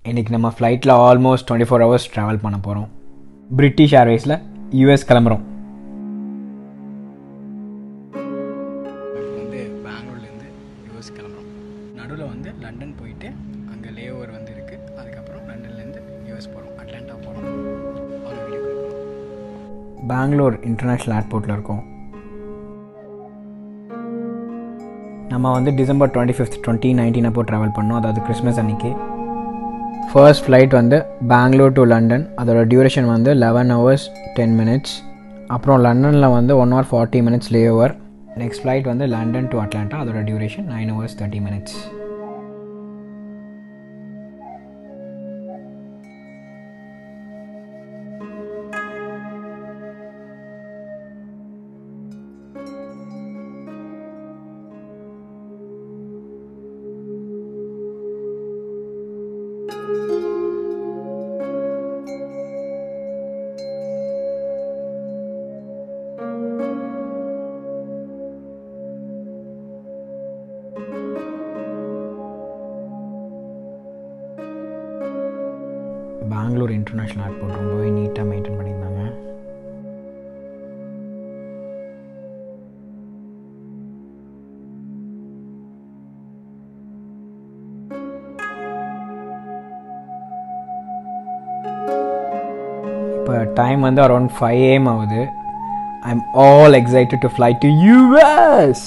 இன்றைக்கி நம்ம ஃப்ளைட்டில் almost twenty four hours travel பண்ண போகிறோம் பிரிட்டிஷ் ஏர்வேஸில் யூஎஸ் கிளம்புறோம் வந்து பெங்களூர்லேருந்து யூஎஸ் கிளம்புறோம் நடுவில் வந்து லண்டன் போயிட்டு அங்கே லே ஓவர் வந்து இருக்குது அதுக்கப்புறம் லண்டன்லேருந்து யூஎஸ் போகிறோம் அட்லாண்டா போகிறோம் ஒரு வீடியோ பெங்களூர் இன்டர்நேஷ்னல் ஏர்போர்ட்டில் இருக்கோம் நம்ம வந்து December twenty fifth twenty nineteen அப்போ ட்ராவல் பண்ணோம் அதாவது கிறிஸ்மஸ் அன்னைக்கு ஃபர்ஸ்ட் ஃப்ளைட் வந்து பெங்களூர் டு லண்டன் அதோட டியூரேஷன் வந்து லெவன் ஹவர்ஸ் டென் மினிட்ஸ் அப்புறம் லண்டனில் வந்து one hour forty minutes layover next flight வந்து லண்டன் டு அட்லாண்டா அதோட duration nine hours thirty minutes Bangalore international airport ரொம்பவே நீட்டாக மெயின்டைன் பண்ணியிருந்தாங்க இப்போ டைம் வந்து அரௌண்ட் ஃபைவ் ஏஎம் ஆகுது I am all excited to fly to US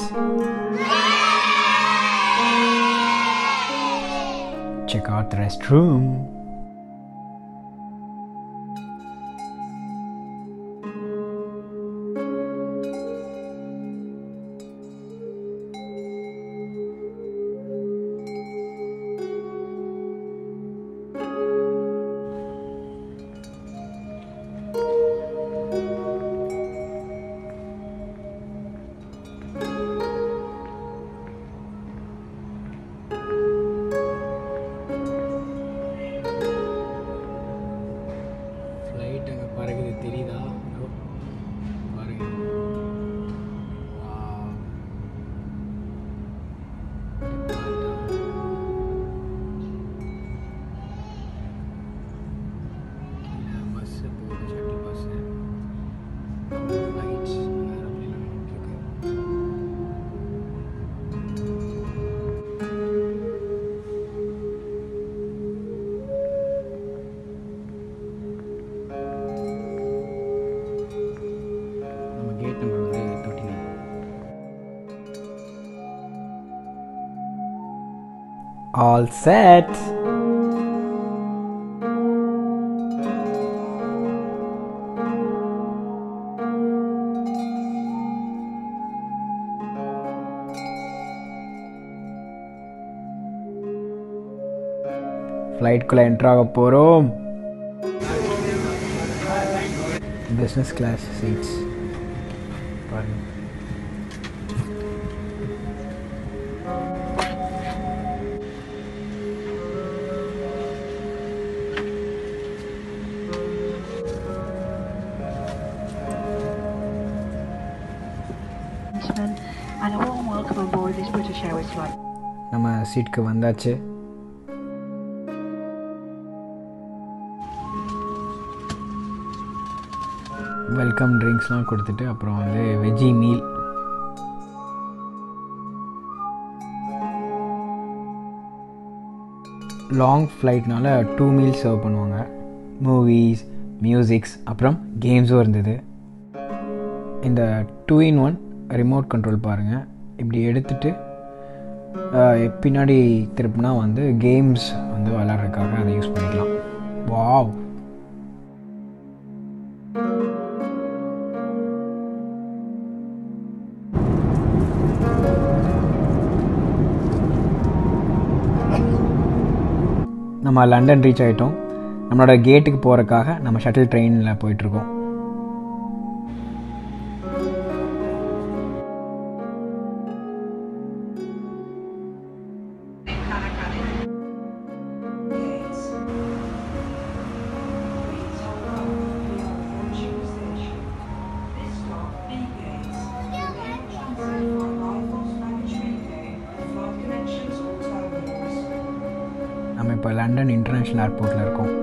check out the restroom. Flight அங்கே பறகுது தெரியுதா இதோ பாருங்க Wow. கீழே பஸ்ஸு போகுது ஷட்டில் பஸ்ஸு ஃப்ளைட்ஸ் ஏரோப்ளேன் இருக்கு நம்ம கேட் நம்பர் வந்து தேர்ட்டி நைன் ஆல் செட் ஃப்ளைட்குள்ளே என்ட்ராக போகிறோம் பிஸ்னஸ் கிளாஸ் சீட்ஸ் பாருங்க gentlemen, and a warm welcome on board this British Airways flight. நம்ம சீட்டுக்கு வந்தாச்சு வெல்கம் ட்ரிங்க்ஸ்லாம் கொடுத்துட்டு அப்புறம் வந்து வெஜ்ஜி மீல் லாங் ஃப்ளைட்னால டூ மீல்ஸ் சர்வ் பண்ணுவாங்க மூவிஸ் மியூசிக்ஸ் அப்புறம் கேம்ஸும் இருந்தது இந்த two in one remote control பாருங்கள் இப்படி எடுத்துட்டு ஆஹ், பின்னாடி திருப்பினா வந்து கேம்ஸ் வந்து விளாட்றதுக்காக அதை யூஸ் பண்ணிக்கலாம் வாவ் நம்ம லண்டன் ரீச் ஆகிட்டோம் நம்மளோட கேட்டுக்கு போகிறதுக்காக நம்ம ஷட்டில் ட்ரெயினில் போயிட்டுருக்கோம் நம்ம இப்போ லண்டன் இன்டர்நேஷ்னல் ஏர்போர்ட்டில் இருக்கோம்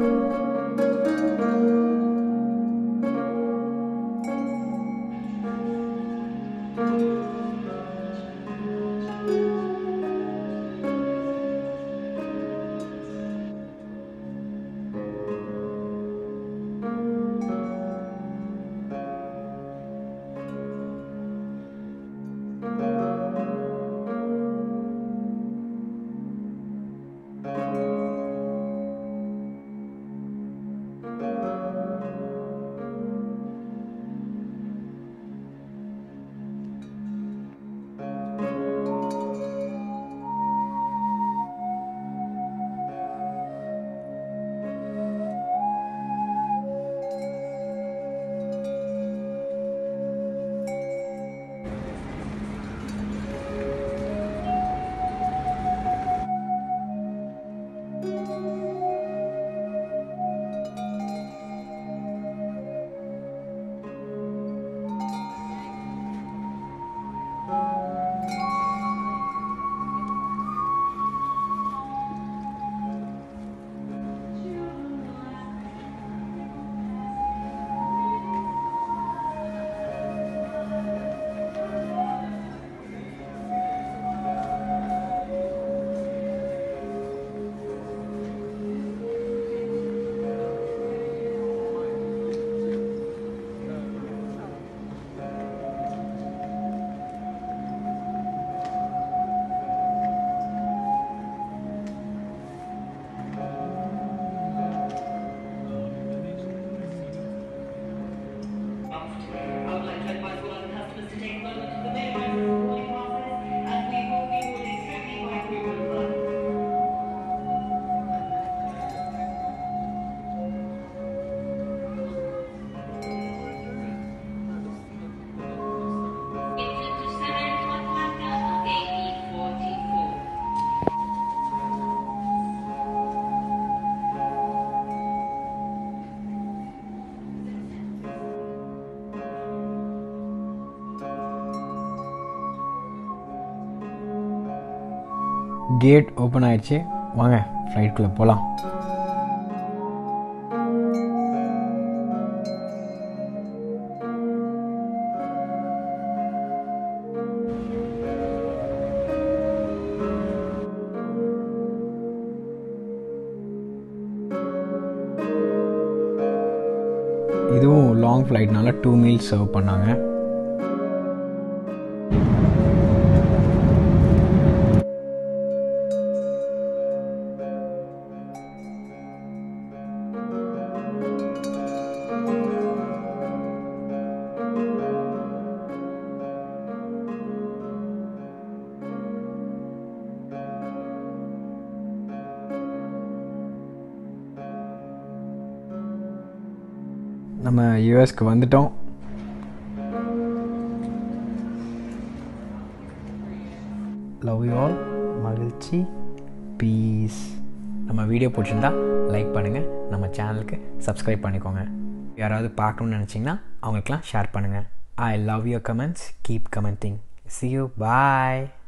I would like to advise all other customers to take a moment to familiarize with boarding passes, as we will be boarding strictly by group number. Into seven one one eight forty four. Gate open ஆயிடுச்சு வாங்க ஃப்ளைட்குள்ளே போகலாம் இதுவும் long ஃப்ளைட்னால two meals serve பண்ணாங்க நம்ம யூஎஸ்க்கு வந்துட்டோம் லவ் யூ ஆல் மகிழ்ச்சி பீஸ் நம்ம வீடியோ பிடிச்சிருந்தா லைக் பண்ணுங்கள் நம்ம சேனலுக்கு சப்ஸ்கிரைப் பண்ணிக்கோங்க யாராவது பார்க்கணும்னு நினச்சிங்கன்னா அவங்களுக்கெல்லாம் ஷேர் பண்ணுங்கள் I love your comments keep commenting see you bye